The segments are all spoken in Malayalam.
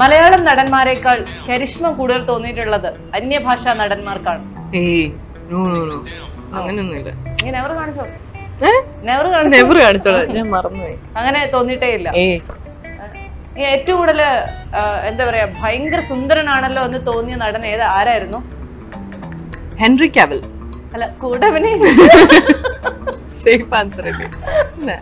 മലയാളം നടന്മാരെക്കാൾ കരിഷ്മ കൂടുതൽ തോന്നിയിട്ടുള്ളത് അന്യഭാഷാ നടന്മാർക്കാണ് ഏയ് നോ നോ നോ അങ്ങനെയൊന്നുമില്ല ഇങ്ങനെ നെവർ കാണിച്ചോ ഏഹ് നെവർ കാണിച്ചു നെവർ കാണിച്ചോളാം ഞാൻ മറന്നുപോയി അങ്ങനെ തോന്നിയിട്ടേ ഇല്ല ഏയ് ഈ ഏറ്റവും കൂടുതൽ എന്താ പറയാ ഭയങ്കര സുന്ദരനാണല്ലോ എന്ന് തോന്നിയ നടൻ ഏത് ആരായിരുന്നു ഹെൻറി കാവൽ അല്ല കൂടെ അഭിനയിച്ച സേഫ് ആൻസർ അല്ലേ ഇല്ല.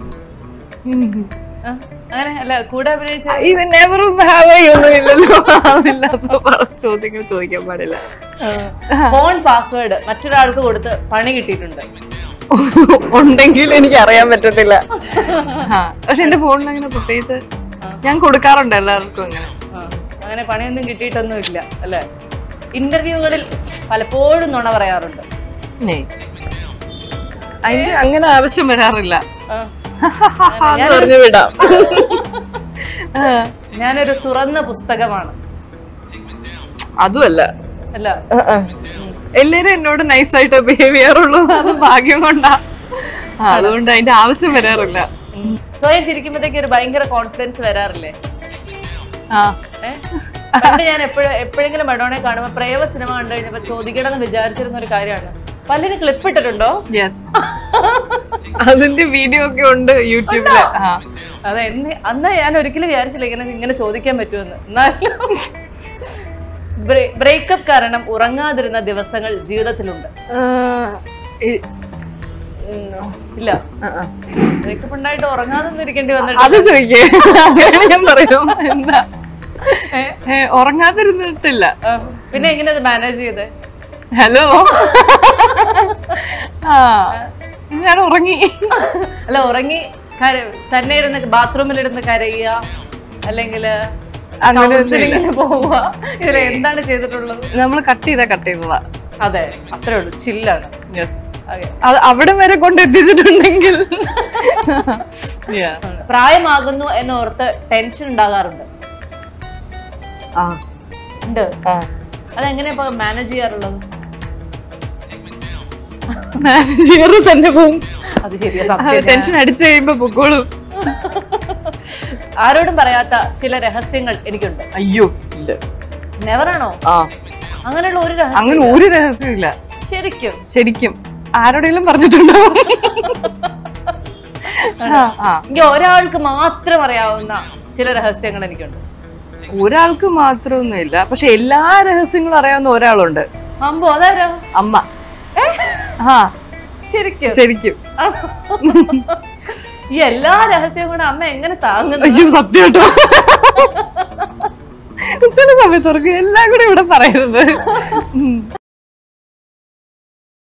ആ, അങ്ങനെ അല്ല കൂടെ അഭിനയിച്ച ഇത് നെവറും ഒന്നും ഇല്ലല്ലോ അതില്ലാത്ത പറ- ചോദ്യങ്ങൾ ചോദിക്കാൻ പാടില്ല ഫോൺ പാസ്വേഡ് മറ്റൊരാൾക്ക് കൊടുത്ത് പണി കിട്ടിയിട്ടുണ്ട് ഉണ്ടെങ്കിൽ എനിക്ക് അറിയാൻ പറ്റത്തില്ല ആ, പക്ഷെ എന്റെ ഫോണിൽ അങ്ങനെ പ്രത്യേകിച്ച് ഞാൻ കൊടുക്കാറുണ്ട് എല്ലാവർക്കും അങ്ങനെ ആ, അങ്ങനെ പണിയൊന്നും കിട്ടിയിട്ടൊന്നും ഇല്ല അല്ലേ ഇന്റർവ്യൂകളിൽ പലപ്പോഴും നുണ പറയാറുണ്ട് ഏയ്. അതിന്റെ അങ്ങനെ ആവശ്യം വരാറില്ല ആ, അത് പറഞ്ഞു വിടാം ആ, ഞാനൊരു തുറന്ന പുസ്തകമാണ് അതുമല്ല അല്ല ആ, ആ. എല്ലാരും എന്നോട് നൈസായിട്ട് ബിഹേവ് ചെയ്യാറുള്ളൂ അത് ഭാഗ്യം കൊണ്ടാ ആ, അതുകൊണ്ട് അതിന്റെ ആവശ്യം വരാറില്ല സ്വയം ചിരിക്കുമ്പോഴത്തേക്ക് ഒരു ഭയങ്കര കോൺഫിഡൻസ് വരാറില്ലേ ആ ഏ? പണ്ട് ഞാൻ എപ്പോഴും എപ്പോഴെങ്കിലും മഡോണെ കാണുമ്പോൾ പ്രേമ സിനിമ കണ്ടു കഴിഞ്ഞപ്പോ ചോദിക്കണം എന്ന് വിചാരിച്ചിരുന്ന ഒരു കാര്യമാണ് പല്ലിന് ക്ലിപ്പ് ഇട്ടിട്ടുണ്ടോ യെസ് അതിന്റെ വീഡിയോ ഒക്കെ ഉണ്ട് യൂട്യൂബില് ആ അതെ എന്ന് അന്ന് ഞാൻ ഒരിക്കലും വിചാരിച്ചില്ല ഇങ്ങനെ ഇങ്ങനെ ചോദിക്കാൻ പറ്റുമെന്ന് എന്നാലും ബ്രേക്കപ്പ് കാരണം ഉറങ്ങാതിരുന്ന ദിവസങ്ങൾ ജീവിതത്തിലുണ്ട് ആ, ഈ- ഉം, ഇല്ല ആ, ആ. ബ്രേക്കപ്പ് ഉണ്ടായിട്ട് ഉറങ്ങാതെ ഇരിക്കേണ്ടി വന്നിട്ട് അത് ചോദിക്കേ അങ്ങനെ ഞാൻ പറയും എന്താ ഏ, ഉറങ്ങാതിരുന്നിട്ടില്ല ആ, പിന്നെ എങ്ങനെ അത് മാനേജ് ചെയ്തേ ഹലോ ആ ഞാൻ ഉറങ്ങി അല്ല ഉറങ്ങി കര- തന്നെ ഇരുന്ന് ബാത്റൂമിലിരുന്ന് കരയുക അല്ലെങ്കിൽ അങ്ങനെ പോവുക ഇതിൽ എന്താണ് ചെയ്തിട്ടുള്ളത് നമ്മൾ കട്ട് ചെയ്താ കട്ട് ചെയ്തതാ അതെ അത്രേ ഉള്ളൂ ചില്ലാണ് യെസ് അതെ അത് അവിടെ വരെ കൊണ്ടെത്തിച്ചിട്ടുണ്ടെങ്കിൽ Yeah. പ്രായമാകുന്നു എന്നോർത്ത് ടെൻഷൻ ഉണ്ടാകാറുണ്ട് ആ ഉണ്ട് ആ അതെങ്ങനെയാ ഇപ്പൊ മാനേജ് ചെയ്യാറുള്ളത് മാനേജർ തന്നെ പോകും അത് ശരിയാ സത്യം ടെൻഷൻ അടിച്ചു കഴിയുമ്പോ പൊക്കോളും ആരോടും പറയാത്ത ചില രഹസ്യങ്ങൾ എനിക്കുണ്ട് അയ്യോ ഇല്ല നെവറാണോ ആ അങ്ങനെയുള്ള ഒരു രഹസ്യം അങ്ങനെ ഒരു രഹസ്യമില്ല ശരിക്കും ശരിക്കും ആരോടെങ്കിലും പറഞ്ഞിട്ടുണ്ടോ ആ, ആ. എനിക്ക് ഒരാൾക്ക് മാത്രം അറിയാവുന്ന ചില രഹസ്യങ്ങൾ എനിക്കുണ്ട് ഒരാൾക്ക് മാത്രമൊന്നുമില്ല പക്ഷെ എല്ലാ രഹസ്യങ്ങളും അറിയാവുന്ന ഒരാളുണ്ട് അമ്പോ അതാരാ അമ്മ ആ ശരിക്കും ശരിക്കും ഈ എല്ലാ രഹസ്യവും കൂടെ അമ്മ എങ്ങനെ താങ്ങുന്നു അയ്യോ സത്യം കേട്ടോ ചില സമയത്ത് അവർക്ക് എല്ലാം കൂടെ ഇവിടെ പറയരുത് ഉം.